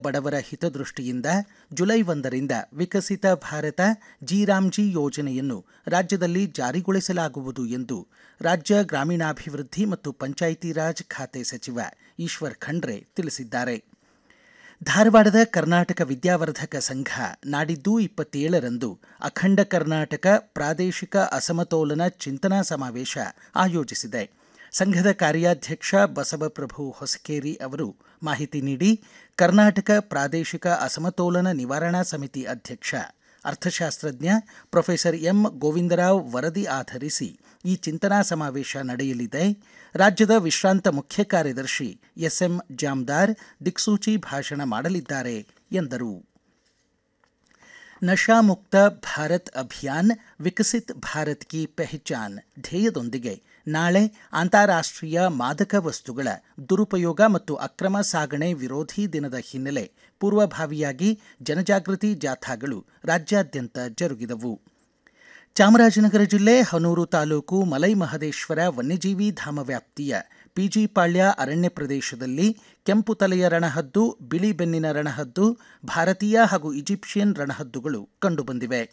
ಬಡವರ ಹಿತದೃಷ್ಟಿಯಿಂದ ಜುಲೈ ಒಂದರಿಂದ ವಿಕಸಿತ ಭಾರತ ಜಿರಾಮ್ಜಿ ಯೋಜನೆಯನ್ನು ರಾಜ್ಯದಲ್ಲಿ ಜಾರಿಗೊಳಿಸಲಾಗುವುದು ಎಂದು ರಾಜ್ಯ ಗ್ರಾಮೀಣಾಭಿವೃದ್ಧಿ ಮತ್ತು ಪಂಚಾಯಿತಿ ರಾಜ್ ಖಾತೆ ಸಚಿವ ಈಶ್ವರ್ ಖಂಡ್ರೆ ತಿಳಿಸಿದ್ದಾರೆ ಧಾರವಾಡದ ಕರ್ನಾಟಕ ವಿದ್ಯಾವರ್ಧಕ ಸಂಘ ನಾಡಿದ್ದು ಇಪ್ಪತ್ತೇಳರಂದು ಅಖಂಡ ಕರ್ನಾಟಕ ಪ್ರಾದೇಶಿಕ ಅಸಮತೋಲನ ಚಿಂತನಾ ಸಮಾವೇಶ ಆಯೋಜಿಸಿದೆ ಸಂಘದ ಕಾರ್ಯಾಧ್ಯಕ್ಷ ಬಸವಪ್ರಭು ಹೊಸಕೇರಿ ಅವರು ಮಾಹಿತಿ ನೀಡಿ ಕರ್ನಾಟಕ ಪ್ರಾದೇಶಿಕ ಅಸಮತೋಲನ ನಿವಾರಣಾ ಸಮಿತಿ ಅಧ್ಯಕ್ಷ ಅರ್ಥಶಾಸ್ತ್ರಜ್ಞ ಪ್ರೊಫೆಸರ್ ಎಂ ಗೋವಿಂದರಾವ್ ವರದಿ ಆಧರಿಸಿ ಈ ಚಿಂತನಾ ಸಮಾವೇಶ ನಡೆಯಲಿದೆ ರಾಜ್ಯದ ವಿಶ್ರಾಂತ ಮುಖ್ಯ ಕಾರ್ಯದರ್ಶಿ ಎಸ್ಎಂ ಜಾಮ್ದಾರ್ ದಿಕ್ಸೂಚಿ ಭಾಷಣ ಮಾಡಲಿದ್ದಾರೆ ಎಂದರು ನಶಾಮುಕ್ತ ಭಾರತ್ ಅಭಿಯಾನ್ ವಿಕಸಿತ್ ಭಾರತ್ ಕಿ ಪೆಹಚಾನ್ ಧ್ಯೇಯದೊಂದಿಗೆ ನಾಳೆ ಅಂತಾರಾಷ್ಟ್ರೀಯ ಮಾದಕ ವಸ್ತುಗಳ ದುರುಪಯೋಗ ಮತ್ತು ಅಕ್ರಮ ಸಾಗಣೆ ವಿರೋಧಿ ದಿನದ ಹಿನ್ನೆಲೆ ಪೂರ್ವಭಾವಿಯಾಗಿ ಜನಜಾಗೃತಿ ಜಾಥಾಗಳು ರಾಜ್ಯಾದ್ಯಂತ ಜರುಗಿದವು ಚಾಮರಾಜನಗರ ಜಿಲ್ಲೆ ಹನೂರು ತಾಲೂಕು ಮಲೈ ಮಹದೇಶ್ವರ ವನ್ಯಜೀವಿ ಧಾಮ ವ್ಯಾಪ್ತಿಯ ಪಿಜಿಪಾಳ್ಯ ಅರಣ್ಯ ಪ್ರದೇಶದಲ್ಲಿ ಕೆಂಪು ತಲೆಯ ರಣಹದ್ದು ಬಿಳಿ ಬೆನ್ನಿನ ರಣಹದ್ದು ಭಾರತೀಯ ಹಾಗೂ ಈಜಿಪ್ಷಿಯನ್ ರಣಹದ್ದುಗಳು ಕಂಡುಬಂದಿವೆ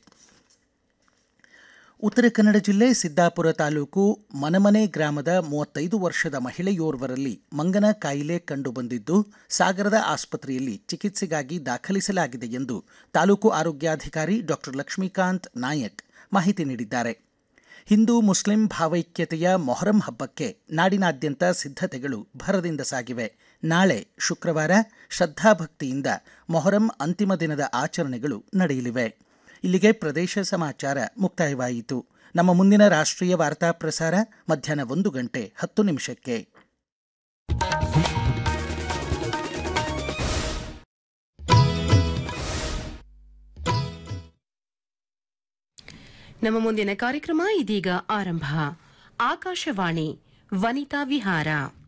ಉತ್ತರ ಕನ್ನಡ ಜಿಲ್ಲೆ ಸಿದ್ದಾಪುರ ತಾಲೂಕು ಮನಮನೆ ಗ್ರಾಮದ ಮೂವತ್ತೈದು ವರ್ಷದ ಮಹಿಳೆಯೋರ್ವರಲ್ಲಿ ಮಂಗನ ಕಾಯಿಲೆ ಕಂಡುಬಂದಿದ್ದು ಸಾಗರದ ಆಸ್ಪತ್ರೆಯಲ್ಲಿ ಚಿಕಿತ್ಸೆಗಾಗಿ ದಾಖಲಿಸಲಾಗಿದೆ ಎಂದು ತಾಲೂಕು ಆರೋಗ್ಯಾಧಿಕಾರಿ ಡಾಕ್ಟರ್ ಲಕ್ಷ್ಮೀಕಾಂತ್ ನಾಯಕ್ ಮಾಹಿತಿ ನೀಡಿದ್ದಾರೆ ಹಿಂದೂ ಮುಸ್ಲಿಂ ಭಾವೈಕ್ಯತೆಯ ಮೊಹರಂ ಹಬ್ಬಕ್ಕೆ ನಾಡಿನಾದ್ಯಂತ ಸಿದ್ಧತೆಗಳು ಭರದಿಂದ ಸಾಗಿವೆ ನಾಳೆ ಶುಕ್ರವಾರ ಶ್ರದ್ಧಾಭಕ್ತಿಯಿಂದ ಮೊಹರಂ ಅಂತಿಮ ದಿನದ ಆಚರಣೆಗಳು ನಡೆಯಲಿವೆ ಇಲ್ಲಿಗೆ ಪ್ರದೇಶ ಸಮಾಚಾರ ಮುಕ್ತಾಯವಾಯಿತು ನಮ್ಮ ಮುಂದಿನ ರಾಷ್ಟ್ರೀಯ ವಾರ್ತಾ ಪ್ರಸಾರ ಮಧ್ಯಾಹ್ನ ಒಂದು ಗಂಟೆ ಹತ್ತು ನಿಮಿಷಕ್ಕೆ ನಮ್ಮ ಮುಂದಿನ ಕಾರ್ಯಕ್ರಮ ಇದೀಗ ಆರಂಭ ಆಕಾಶವಾಣಿ ವನಿತಾ ವಿಹಾರ